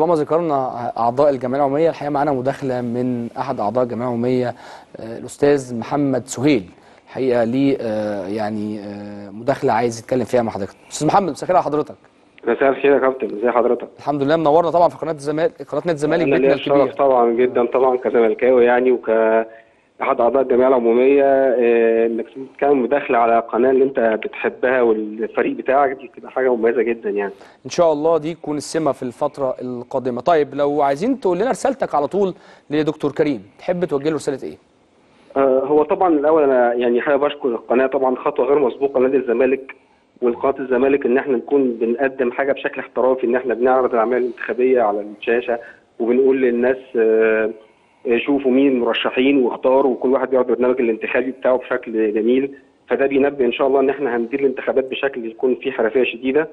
طالما ذكرنا اعضاء الجمعيه العموميه الحقيقه معانا مداخله من احد اعضاء الجمعيه العموميه آه، الاستاذ محمد سهيل الحقيقه ليه آه، يعني آه، مداخله عايز يتكلم فيها مع حضرتك استاذ محمد مساء الخير على حضرتك مساء الخير يا كابتن ازي حضرتك الحمد لله منورنا طبعا في قناه الزمالك قناه نادي الزمالك انا بيتنا ليا الشرف الكبير طبعا جدا طبعا كزملكاوي يعني وكأحد اعضاء الجمعيه العموميه آه، انك تتكلم مداخله على قناه اللي انت بتحبها والفريق بتاعك دي بتبقى حاجه مميزه جدا يعني ان شاء الله دي تكون السمه في الفتره القادمه طيب لو عايزين تقول لنا رسالتك على طول لدكتور كريم تحب توجه له رساله ايه آه، هو طبعا الاول انا يعني حابب اشكر القناه طبعا خطوه غير مسبوقه لنادي الزمالك والقناه الزمالك ان احنا نكون بنقدم حاجه بشكل احترافي ان احنا بنعرض الاعمال الانتخابيه على الشاشه وبنقول للناس آه، آه، شوفوا مين المرشحين واختاروا وكل واحد بيعرض البرنامج الانتخابي بتاعه بشكل جميل فده بينبئ ان شاء الله ان احنا هندير الانتخابات بشكل يكون فيه حرفيه شديده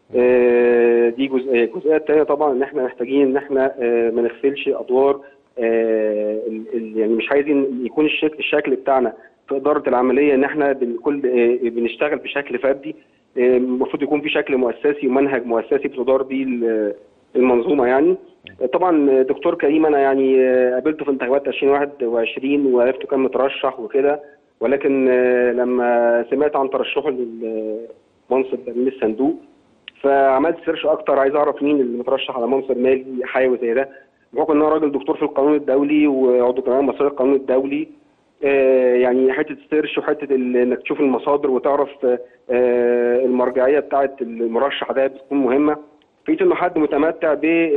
آه، دي جزئيه الجزئيه الثانيه طبعا ان احنا محتاجين ان احنا آه، ما نغفلش ادوار آه، ال- ال- يعني مش عايزين يكون الشكل الشكل بتاعنا في اداره العمليه ان احنا بكل بنشتغل بشكل فردي آه، المفروض يكون في شكل مؤسسي ومنهج مؤسسي بتدار بيه ال- المنظومه يعني آه، طبعا دكتور كريم انا يعني آه، قابلته في انتخابات 2021 وعرفته كان مترشح وكده ولكن آه، لما سمعت عن ترشحه للمنصب امين الصندوق فعملت سيرش اكتر عايز اعرف مين اللي مترشح على منصب مالي حيوي زي ده بحكم ان انا راجل دكتور في القانون الدولي وعضو جمعيه مصريه القانون الدولي آه، يعني حته السيرش وحته ال- انك تشوف المصادر وتعرف آه، المرجعيه بتاعه المرشح ده بتكون مهمه لقيت انه حد متمتع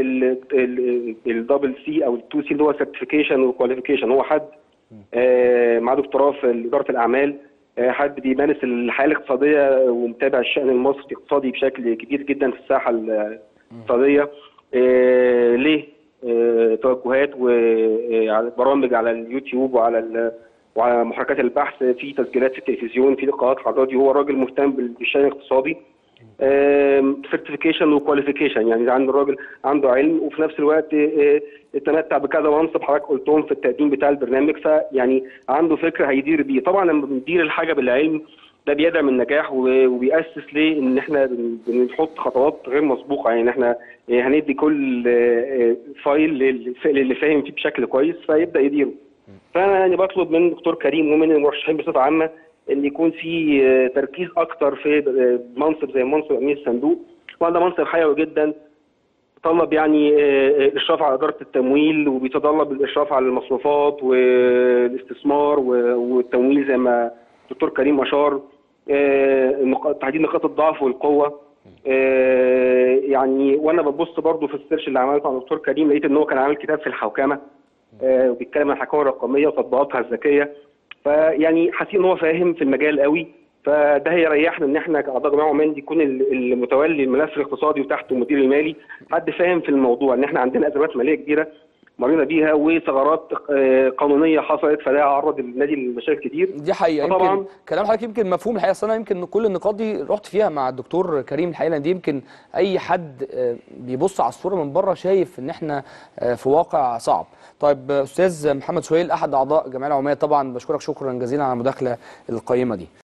بالدبل سي او التو سي اللي هو سيرتيفيكيشن وكواليفيكيشن هو حد آه، معاه دكتوراه في اداره الاعمال آه، حد بيمارس الحياه الاقتصاديه ومتابع الشان المصري الاقتصادي بشكل كبير جدا في الساحه الاقتصاديه آه، ليه آه، توجهات وعلى برامج على اليوتيوب وعلى ال- وعلى محركات البحث في تسجيلات في التلفزيون في لقاءات على الراديو هو راجل مهتم بالشان الاقتصادي سيرتيفيكيشن وكواليفيكيشن يعني عنده الراجل عنده علم وفي نفس الوقت آه، يتمتع بكذا منصب حضرتك قلتهم في التقديم بتاع البرنامج فيعني عنده فكره هيدير بيه طبعا لما بندير الحاجه بالعلم ده بيدعم النجاح و- وبيأسس ليه ان احنا بن- بنحط خطوات غير مسبوقه يعني احنا آه، هندي كل آه، آه، فايل لل- للي فاهم فيه بشكل كويس فيبدا يديره فانا يعني بطلب من دكتور كريم ومن المرشحين بصفه عامه ان يكون في آه، تركيز اكتر في آه، منصب زي منصب امين الصندوق وهذا منصب حيوي جدا بيتطلب يعني آه، آه، الاشراف على اداره التمويل وبيتطلب الاشراف على المصروفات والاستثمار و- والتمويل زي ما الدكتور كريم اشار آه، نق- تحديد نقاط الضعف والقوه آه، يعني وانا ببص برضو في السيرش اللي عملته على الدكتور كريم لقيت ان هو كان عامل كتاب في الحوكمه آه، وبيتكلم عن الحكومه الرقميه وتطبيقاتها الذكيه فيعني حاسين ان هو فاهم في المجال قوي فده هيريحنا ان احنا كاعضاء جمعيه عمان يكون ال- المتولي الملف الاقتصادي وتحته المدير المالي حد فاهم في الموضوع ان احنا عندنا ازمات ماليه كبيره مرينا بيها وثغرات آه، قانونيه حصلت فده عرض النادي لمشاكل كتير دي حقيقه طبعاً. يمكن كلام حضرتك يمكن مفهوم الحقيقه اصل انا يمكن كل النقاط دي رحت فيها مع الدكتور كريم الحقيقه لأن دي يمكن اي حد آه، بيبص على الصوره من بره شايف ان احنا آه، في واقع صعب طيب آه، استاذ محمد سهيل احد اعضاء الجمعيه العموميه طبعا بشكرك شكرا جزيلا على المداخله القيمه دي